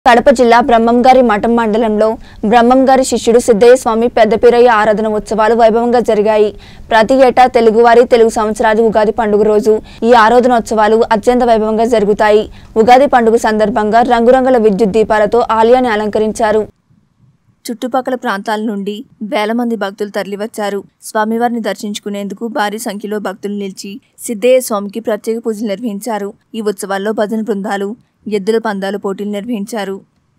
కడప జిల్లా బ్రహ్మంగారి మఠం మండలంలో బ్రహ్మంగారి శిష్యుడు సిద్ధయ్య స్వామి పెద్దపీరయ్య ఆరాధన ఉత్సవాలు వైభవంగా జరిగాయి ప్రతి ఏటా తెలుగువారి తెలుగు సంవత్సరాది ఉగాది పండుగ రోజు ఈ ఆరాధనోత్సవాలు అత్యంత వైభవంగా జరుగుతాయి ఉగాది పండుగ సందర్భంగా రంగురంగుల విద్యుత్ దీపాలతో ఆలయాన్ని అలంకరించారు చుట్టుపక్కల ప్రాంతాల నుండి వేల మంది భక్తులు తరలివచ్చారు స్వామివారిని దర్శించుకునేందుకు భారీ సంఖ్యలో భక్తులు నిలిచి సిద్ధయ్య స్వామికి ప్రత్యేక పూజలు నిర్వహించారు ఈ ఉత్సవాల్లో భజన బృందాలు ఎద్దుల పందాలు పోటీలు నిర్వహించారు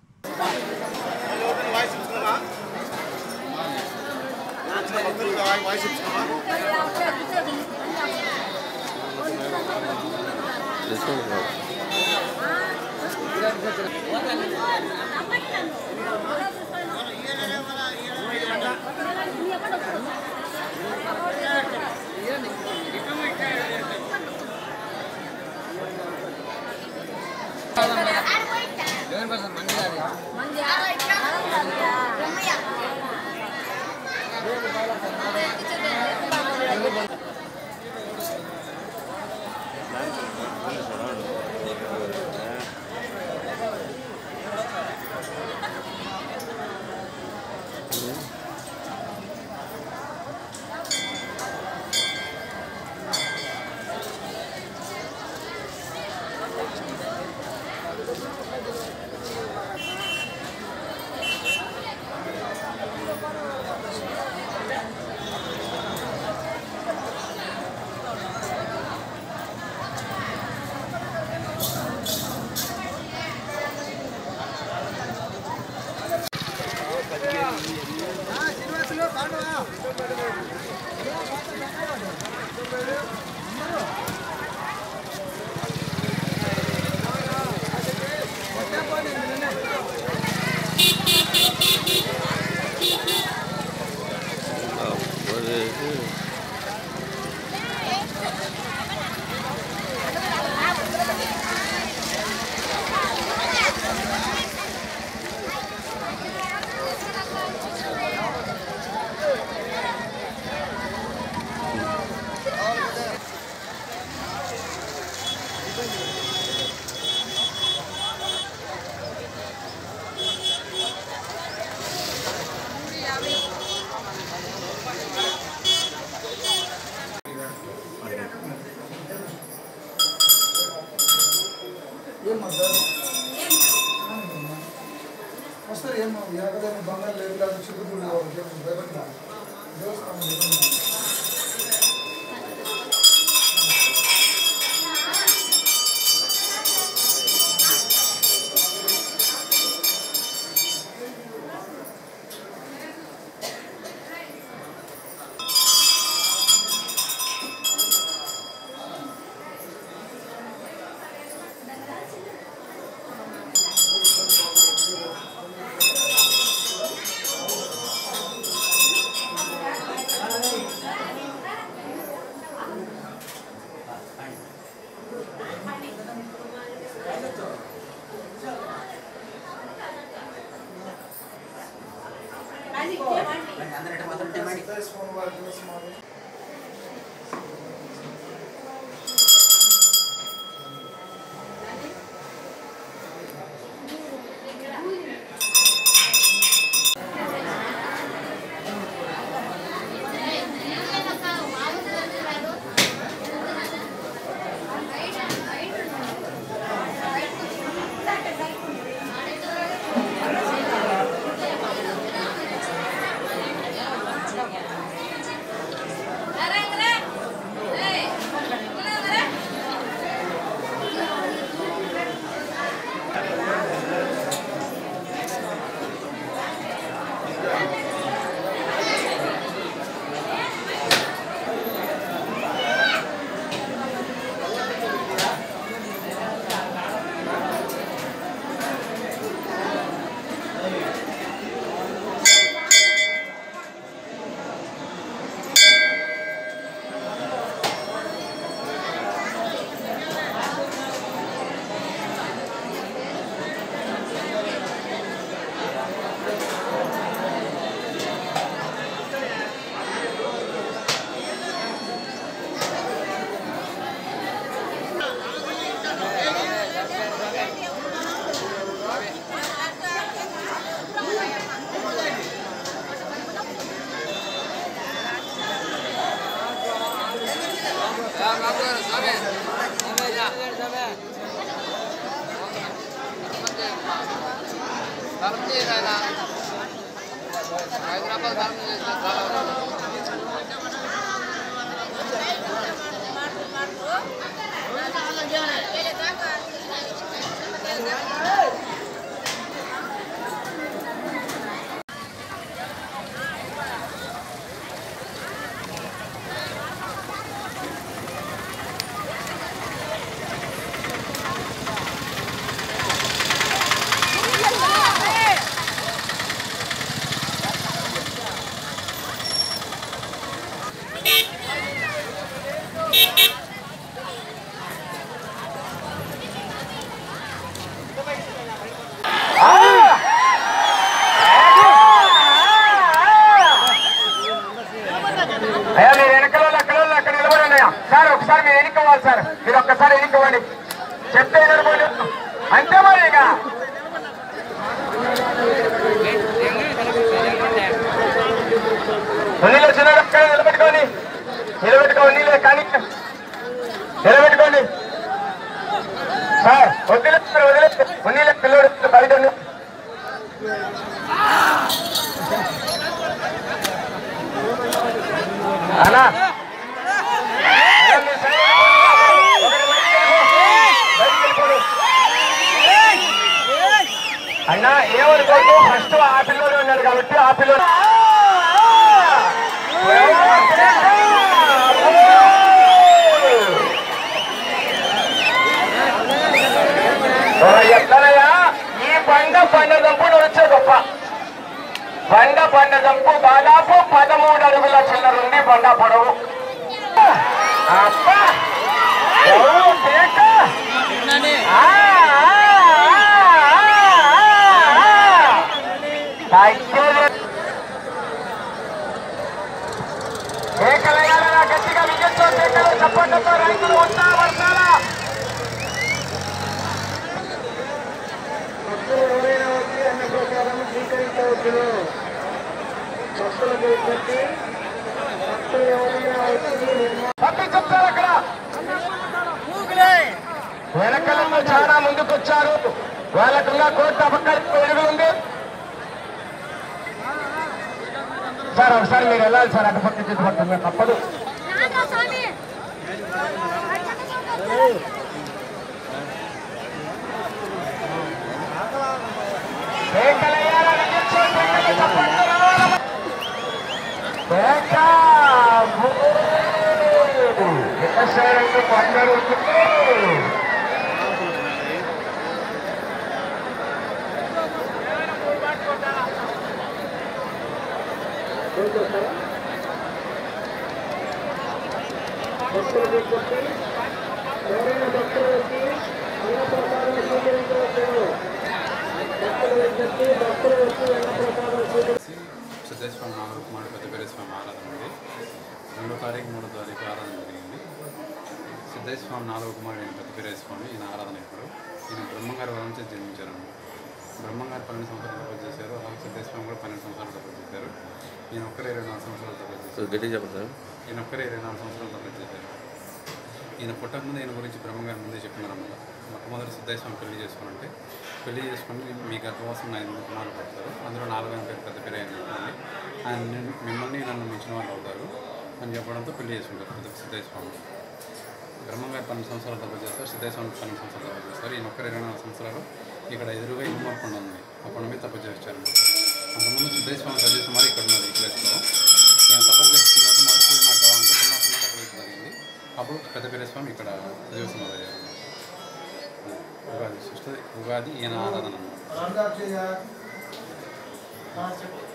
వస్తారు ఏమో ఎక్కడైనా బంగారు లేదు లేదా చుట్టుపూడి భయపడిన దేవస్థానం లేకుండా. సిద్ధయ్య స్వామి వారి దేవస్థానం Thank అయ్యా మీరు వెనకలో అక్కడ వాళ్ళు అక్కడ నిలబడండి అయ్యా సార్ ఒకసారి మీరు ఎన్నుకోవాలి సార్ మీరు ఒక్కసారి ఎన్నుకోవాలి చెప్తే నిలబడి అంతే మరి ఇక ఉన్నీలో చిన్న అక్కడ నిలబెట్టుకోండి నిలబెట్టుకో ఉన్నీలే కానీ నిలబెట్టుకోండి సార్ వదిలే వదిలే ఉన్నీలే పిల్లడు బయట ఉండు. అన్నా అన్నా, మీ సైడ్ వెళ్ళిపోండి. ఒకటి బయటికి వెళ్ళిపో. బయటికి వెళ్ళిపోండి. అన్నా ఏమనుకోదు ఫస్ట్ ఆ పిల్లోడు ఉన్నాడు కాబట్టి ఆ పిల్లోడు ఓ, ఎట్లనయ్యా ఈ పండ పండ దంపుడు వచ్చే గొప్ప బండ బండ దంపు దాదాపు పదమూడు అడుగుల చిల్లర ఉంది బండ పొడవు అబ్బా! ఎవరు కేక? ఆ, ఆ, ఆ, ఆ, ఆ. అయ్యో. కేకలేయాలరా గట్టిగా విజయంతో కేకలు చప్పట్లతో రైతులు ఉంటా వర్షాలా భక్తులు ఎవరైనా వచ్చి అన్న ప్రసాదం స్వీకరించవచ్చును భక్తులకు విజ్ఞప్తి భక్తులు ఎవరైనా వచ్చి నిర్మా- పప్పి చెప్తారు అక్కడ వెనకలతో చాలా ముందుకు వచ్చారు వాళ్ళకున్న కోర్టు అపక్కడికి ఎదుగు ఉంది సార్ ఒకసారి మీరు వెళ్ళాలి సార్ అటు పక్క ఇటు పక్క మీరు తప్పదు కేకలయ్యారా విజయోత్సవం కేకలు చప్పట్లు రావాలి. కేక! ఊ! ఎక్కసారంటే కొందరు భక్తులకు విజ్ఞప్తి ఎవరైనా భక్తులు వచ్చి అన్న ప్రసాదం స్వీకరించవచ్చును భక్తుల విజ్ఞప్తి భక్తులు వచ్చి అన్న ప్రసాదం స్వీకరించ సిద్ధేశ్వరం నాలుగు కుమారుడు పెద్దపల్లి స్వామి ఆరాధన ఉంది రెండో తారీఖు మూడో తారీఖు ఆరాధన జరిగింది సిద్ధేశ్వరం నాలుగు కుమారుడు పెద్దపల్లి స్వామి ఈయన ఆరాధన ఇప్పుడు ఈయన బ్రహ్మంగారి వరం నుంచి జన్మించారు బ్రహ్మంగారు పన్నెండు సంవత్సరాలు తపస్సు చేశారు అలాగే సిద్ధేశ్వరం కూడా పన్నెండు సంవత్సరాలు తపస్సు చేశారు ఈయన ఒక్కరే ఇరవై నాలుగు సంవత్సరాలు తపస్సు చేశారు గట్టి చెప్పండి సార్ ఈయన ఒక్కరే ఇరవై నాలుగు సంవత్సరాలు తపస్సు చేశారు ఈయన పుట్టక ముందు ఈయన గురించి బ్రహ్మగారి ముందే చెప్పినారన్నమాట మొట్టమొదటి సిద్ధేశ్వరం పెళ్లి చేసుకోనంటే పెళ్లి చేసుకుని మీ గర్భవాసం ఐదు కుమారులు పడతారు అందులో నాలుగో పేరు పెద్ద పేరు ఆయన చెప్పండి ఆయన నిన్ను- మిమ్మల్ని నన్ను మించిన వాళ్ళు అవుతారు అని చెప్పడంతో పెళ్లి చేసుకుంటారు పెద్ద సిద్ధేశ్వరం బ్రహ్మంగారు పన్నెండు సంవత్సరాలు తపస్సు చేస్తారు సిద్ధేశ్వరం పన్నెండు సంవత్సరాలు తపస్సు చేస్తారు ఈయన ఒక్కరు ఇరవై నాలుగు సంవత్సరాలు ఇక్కడ ఎదురుగా ఇనుమ కొండ ఉంది ఆ కొండ మీద తపస్సు చేస్తారు అంతకుముందు సిద్ధేశ్వరం సజెస్ మరి ఇక్కడ ఉన్నది ఈ ప్లేస్లో నేను తపస్సు చేస్తున్న తర్వాత మొదటి నాకు కావాలంటే చిన్న చిన్న అక్కడ జరిగింది అప్పుడు పెద్ద స్వామి ఇక్కడ సజీవ అయ్యారు ఉగాది సృష్టి ఉగాది ఈయన ఆరాధన అన్నమాట రామదాస్ చెయ్య. ఆ, చెప్పు.